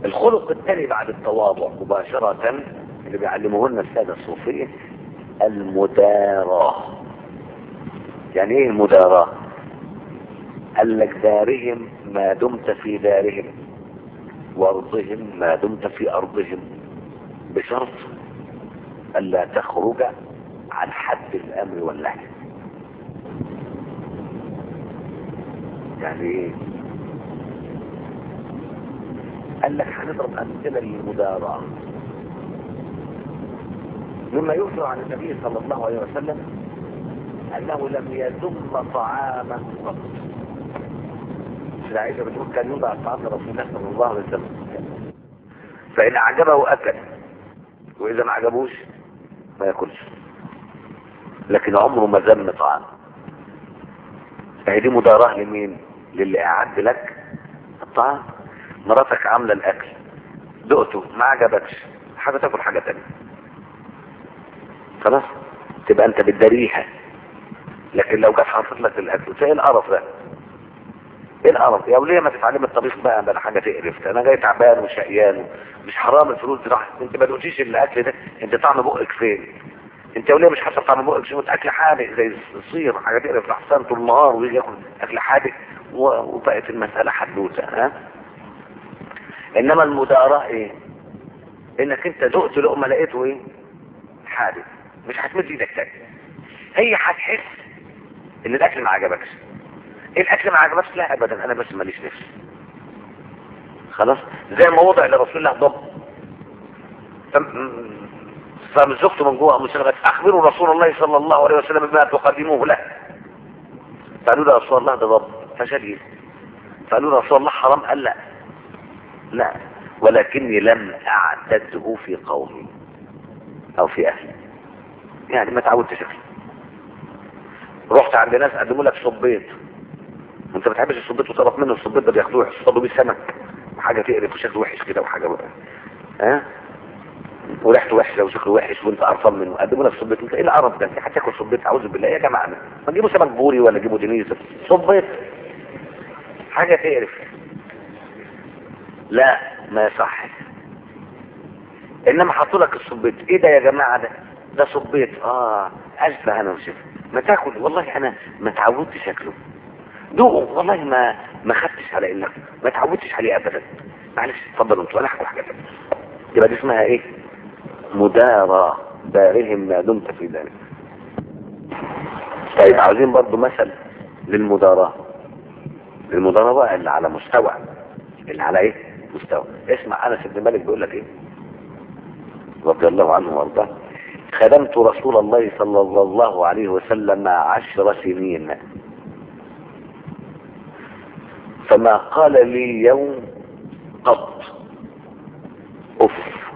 الخلق الثاني بعد التواضع مباشرة اللي بيعلمه لنا السادة الصوفية المداراة يعني ايه المداراة قال لك دارهم ما دمت في دارهم وارضهم ما دمت في ارضهم بشرط الا تخرج عن حد الامر والنهي يعني ايه قال لك هنضرب امثله للمداراة مما يخبر عن النبي صلى الله عليه وسلم انه لم يذم طعاما قط سيدة عائشة بتقول كان يوضع طعام رسول الله صلى الله عليه وسلم فإن أعجبه أكل وإذا ما عجبوش ما ياكلش لكن عمره ما ذم طعام فهي دي مداراة لمين؟ للي أعد لك الطعام مراتك عاملة الأكل دقته ما عجبكش حاجة تاكل حاجة تانية خلاص تبقى أنت بتداريها لكن لو جت حاطط لك الأكل ايه القرف ده؟ ايه القرف يا وليه ما تتعلم الطبيخ بقى بلا حاجه تقرف انا جاي تعبان وشقيان مش حرام الفلوس دي راحت انت ما دوقتيش الاكل ده انت طعم بقك فين انت يا وليه مش حاسه طعم بقك شو اكل حادق زي الصير حاجه تقرف احسن طول النهار ويجي ياكل اكل حادق و- وبقت المساله حدوته ها انما المداراة ايه انك انت دقت لقمه لقيته ايه حادق مش هتمد ايدك تاني هي هتحس ان الاكل ما عجبكش الاكل ما عجبكش لا ابدا انا بس ماليش نفس خلاص زي ما وضع لرسول الله ضب فم- فمزقته من جوه مسلمة اخبروا رسول الله صلى الله عليه وسلم بما تقدموه له قالوا له يا رسول الله ده ضب فشديد قالوا له يا رسول الله حرام قال لا لا ولكني لم اعتده في قومي او في اهلي يعني ما تعودتش اكل رحت عند ناس قدموا لك صبيط انت ما بتحبش الصبيط وطلب منه الصبيط ده بياخدوه يصطادوا بيه سمك وحاجه تقرف وشكله وحش كده وحاجه بقى ها وريحته وحشه وشكله وحش وانت قرفان منه قدموا لك صبيط انت ايه القرف ده في حد ياكل صبيط اعوذ بالله يا جماعه ما تجيبوا سمك بوري ولا تجيبوا دنيس صبيط حاجه تقرف لا ما يصح انما حطوا لك الصبيط ايه ده يا جماعه ده ده صبيط اه اشبه انا وشفت ما تاكل والله انا ما تعودتش اكله دوقه والله ما ما خدتش على انك ما تعودتش عليه ابدا معلش اتفضلوا انتوا انا هاكل حاجه تانية يبقى دي اسمها ايه مدارة دارهم ما دمت في ذلك طيب عاوزين برضو مثل للمداراة المداراة بقى اللي على مستوى اللي على ايه مستوى اسمع انس بن مالك بيقول لك ايه رضي الله عنه وارضاه خدمت رسول الله صلى الله عليه وسلم عشر سنين فما قال لي يوم قط اف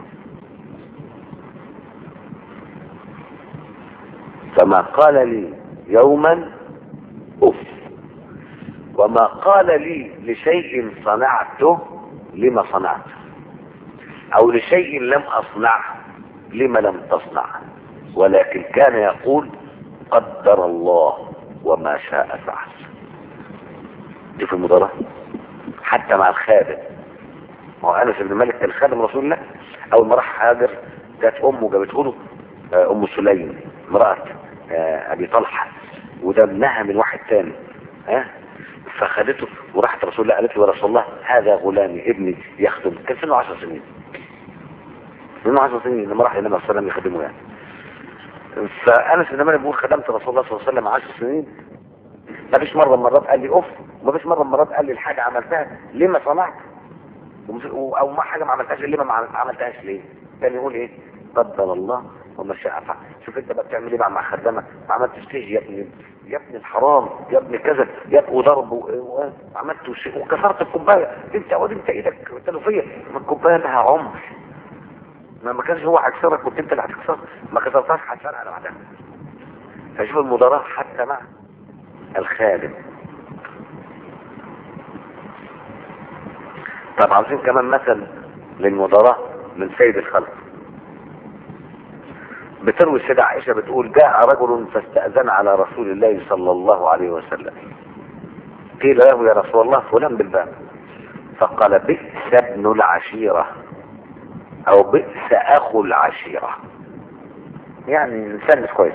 فما قال لي يوما اف وما قال لي لشيء صنعته لما صنعته او لشيء لم اصنعه لما لم تصنع ولكن كان يقول قدر الله وما شاء فعل دي في المضارعة حتى مع الخادم ما هو انس بن مالك كان خادم رسول الله اول ما راح هاجر جت امه جابته له آه، ام سليم امراه آه، ابي طلحه وده ابنها من واحد تاني ها فخدته وراحت رسول الله قالت له يا رسول الله هذا غلامي ابني يخدم كان سنه 10 سنين سنه 10 سنين لما راح النبي صلى الله عليه وسلم يخدمه يعني فانس بن مالك بيقول خدمت رسول الله صلى الله عليه وسلم 10 سنين ما فيش مرة من مرات قال لي اوف ما فيش مرة من مرات قال لي الحاجة عملتها ليه ما صنعت ومش- و- او ما حاجة ما عملتهاش ليه ما عمل- عملتهاش ليه كان يقول ايه قدر الله وما شاء فعل شوف انت بقى بتعمل ايه مع مع خدامك ما عملتش ليه يا ابني يا ابني الحرام يا ابني كذا يا ابني وضرب و- و- وعملت وش- وكسرت الكوبايه انت واد انت ايدك تلوفيه ما الكوبايه لها عمر ما ما كانش هو هيكسرك كنت انت اللي هتكسرها ما كسرتهاش هتفرقع لوحدها فشوف المضاراه حتى مع الخادم طب عاوزين كمان مثل للمدراء من سيد الخلق بتروي السيدة عائشة بتقول جاء رجل فاستأذن على رسول الله صلى الله عليه وسلم قيل له يا رسول الله فلان بالباب فقال بئس ابن ابن العشيرة او بئس اخو العشيرة يعني انسان مش كويس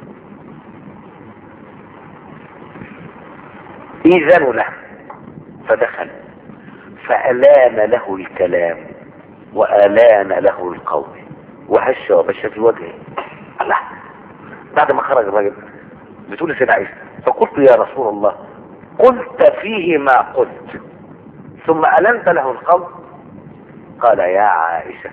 اذن له فدخل فالان له الكلام والان له القول وهش وبش في وجهه الله بعد ما خرج الراجل بتقول سيدنا عيسى فقلت يا رسول الله قلت فيه ما قلت ثم ألنت له القول قال يا عائشة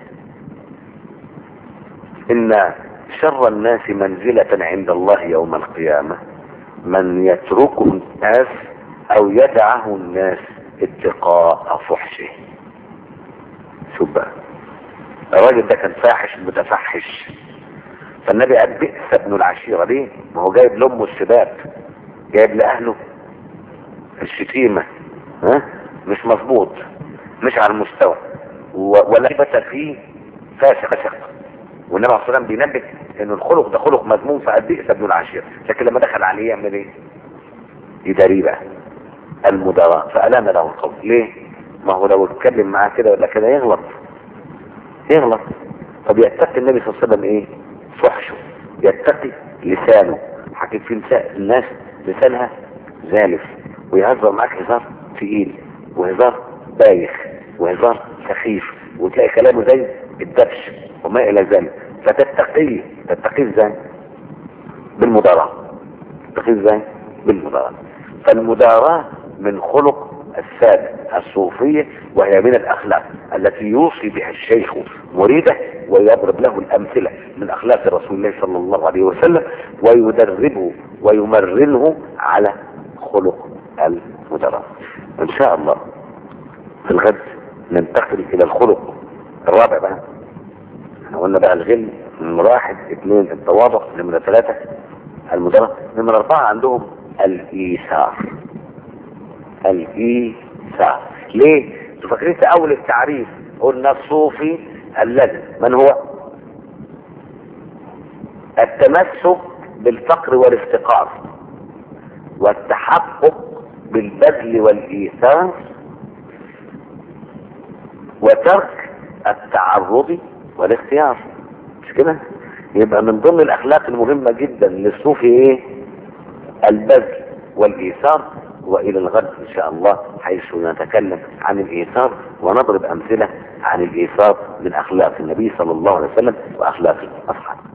إن شر الناس منزلة عند الله يوم القيامة من يتركه الناس أو يدعه الناس اتقاء فحشه شوف بقى الراجل ده كان فاحش متفحش فالنبي قال بئس ابن العشيرة ليه؟ ما هو جايب لأمه السباب جايب لأهله الشتيمة ها؟ مش مظبوط مش على المستوى و- ولا بت فيه فاسق فاسق والنبي عليه الصلاه والسلام بينبه ان الخلق ده خلق مذموم فقد بئس ابن العشيرة لكن لما دخل عليه يعمل ايه؟ يداريه بقى المداراة فألان له القول ليه؟ ما هو لو اتكلم معاه كده ولا كده يغلط يغلط طب يتقي النبي صلى الله عليه وسلم ايه؟ فحشه يتقي لسانه حكيت في نساء الناس لسانها زالف ويهزر معاك هزار تقيل وهزار بايخ وهزار سخيف وتلاقي كلامه زي الدبش وما الى ذلك فتتقيه تتقيه ازاي؟ بالمداراة تتقيه ازاي؟ بالمداراة فالمداراة من خلق السادة الصوفية وهي من الأخلاق التي يوصي بها الشيخ مريده ويضرب له الأمثلة من أخلاق رسول الله صلى الله عليه وسلم ويدربه ويمرنه على خلق المدراء إن شاء الله في الغد ننتقل إلى الخلق الرابع بقى احنا قلنا بقى الغل نمرة واحد اثنين التواضع نمرة ثلاثة المدراء نمرة أربعة عندهم الإيثار الإيثار ليه؟ انتوا فاكرين في أول التعريف قلنا الصوفي الذي من هو؟ التمسك بالفقر والافتقار والتحقق بالبذل والإيثار وترك التعرض والاختيار مش كده؟ يبقى من ضمن الأخلاق المهمة جدا للصوفي إيه؟ البذل والإيثار وإلى الغد إن شاء الله حيث نتكلم عن الإيثار ونضرب أمثلة عن الإيثار من أخلاق النبي صلى الله عليه وسلم وأخلاق الأصحاب